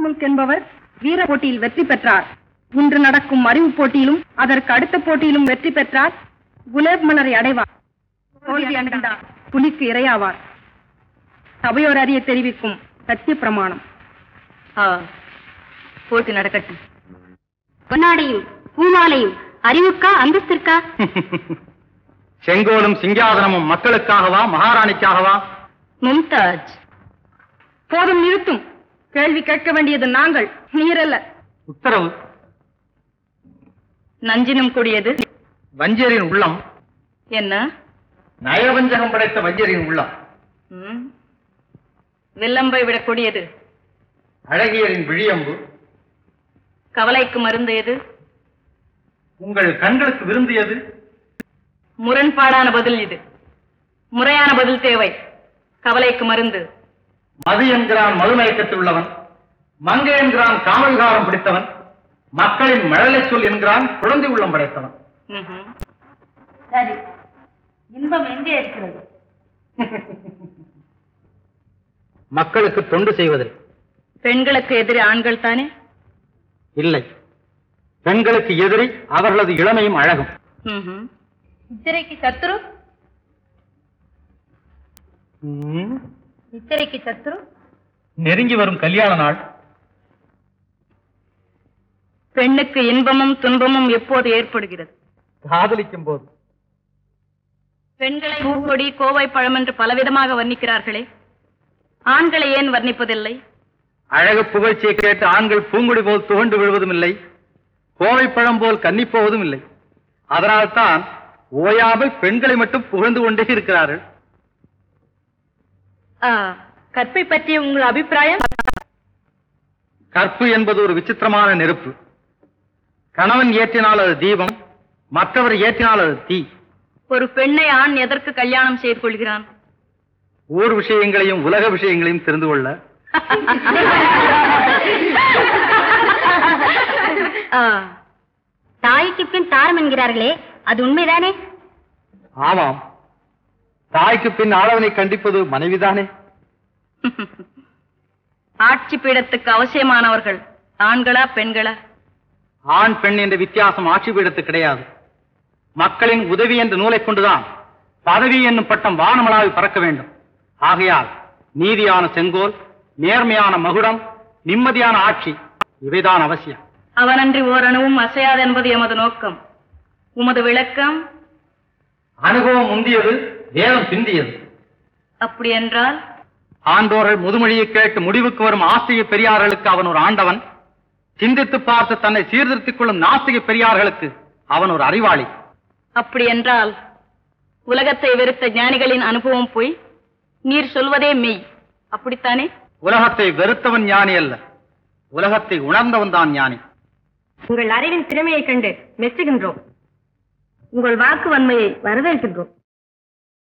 முல்க் என்பவர் வீர போட்டியில் வெற்றி பெற்றார் இன்று நடக்கும் அறிவு போட்டியிலும் அதற்கு அடுத்த போட்டியிலும் வெற்றி பெற்றார் குலேப் மலரை அடைவார் தோல்வி அடைந்தார் புலிக்கு இரையாவார் சபையோர் அறிய தெரிவிக்கும் சத்திய பிரமாணம் போட்டி நடக்கட்டும் பொன்னாடையும் பூமாலையும் அறிவுக்கா அந்தஸ்திற்கா செங்கோலும் சிங்காதனமும் மக்களுக்காகவா மகாராணிக்காகவா மும்தாஜ் போதும் நிறுத்தும் கேள்வி கேட்க வேண்டியது நாங்கள் நீரல்ல உத்தரவு நஞ்சினும் கூடியது வஞ்சரின் உள்ளம் என்ன நயவஞ்சகம் படைத்த வஞ்சரின் உள்ளம் ம். வில்லம்பை விடக்கூடியது அழகியரின் விழியம்பு கவலைக்கு மருந்து எது உங்கள் கண்களுக்கு விருந்தியது முரண்பாடான பதில் இது முறையான பதில் தேவை கவலைக்கு மருந்து மது என்கிறான் மதுமயக்கத்தில் உள்ளவன் மங்கை என்கிறான் காமவிகாரம் பிடித்தவன் மக்களின் மழலை சொல் என்கிறான் குழந்தை உள்ளம் படைத்தவன் ம்ஹும். சரி இன்பம் எங்கே இருக்கிறது மக்களுக்கு தொண்டு செய்வதில் பெண்களுக்கு எதிரி ஆண்கள் தானே இல்லை பெண்களுக்கு எதிரி அவர்களது இளமையும் அழகும் ம்ஹும். சித்திரைக்கு சத்துரு சித்திரைக்கு சத்துரு நெருங்கி வரும் கல்யாண நாள் பெண்ணுக்கு இன்பமும் துன்பமும் எப்போது ஏற்படுகிறது காதலிக்கும் போது பெண்களை பூக்கொடி கோவை பழம் என்று பலவிதமாக வர்ணிக்கிறார்களே ஆண்களை ஏன் வர்ணிப்பதில்லை அழகு புகழ்ச்சியை கேட்டு ஆண்கள் பூங்குடி போல் துவண்டு விழுவதும் இல்லை கோவை பழம் போல் கன்னிப் போவதும் இல்லை அதனால்தான் ஓயாமல் பெண்களை மட்டும் புகழ்ந்து கொண்டே இருக்கிறார்கள் ஆ, கற்பை பற்றிய உங்கள் அபிப்பிராயம் கற்பு என்பது ஒரு விசித்திரமான நெருப்பு கணவன் ஏற்றினால் அது தீபம் மற்றவர் ஏற்றினால் அது தீ ஒரு பெண்ணை ஆண் எதற்கு கல்யாணம் செய்து கொள்கிறான் ஊர் விஷயங்களையும் உலக விஷயங்களையும் தெரிந்து கொள்ள ஆ, தாய்க்கு பின் தாரம் என்கிறார்களே அது உண்மைதானே ஆமாம் தாய்க்கு பின் ஆளவனை கண்டிப்பது மனைவிதானே ஆட்சி பீடத்துக்கு அவசியமானவர்கள் ஆண்களா பெண்களா ஆண் பெண் என்ற வித்தியாசம் ஆட்சி பீடத்து கிடையாது மக்களின் உதவி என்ற நூலை கொண்டுதான் பதவி என்னும் பட்டம் வானமளாவி பறக்க வேண்டும் ஆகையால் நீதியான செங்கோல் நேர்மையான மகுடம் நிம்மதியான ஆட்சி இவைதான் அவசியம் அவனன்றி ஓரணுவும் அசையாது என்பது எமது நோக்கம் உமது விளக்கம் அனுபவம் முந்தியது வேதம் பிந்தியது அப்படி என்றால் ஆண்டோர்கள் முதுமொழியை கேட்டு முடிவுக்கு வரும் ஆசிரிய பெரியார்களுக்கு அவன் ஒரு ஆண்டவன் சிந்தித்து பார்த்து தன்னை சீர்திருத்திக் கொள்ளும் நாஸ்திக பெரியார்களுக்கு அவன் ஒரு அறிவாளி அப்படி என்றால் உலகத்தை வெறுத்த ஞானிகளின் அனுபவம் போய் நீர் சொல்வதே மெய் அப்படித்தானே உலகத்தை வெறுத்தவன் ஞானி அல்ல உலகத்தை உணர்ந்தவன் தான் ஞானி உங்கள் அறிவின் திறமையைக் கண்டு மெச்சுகின்றோம் உங்கள் வாக்கு வன்மையை வரவேற்கின்றோம்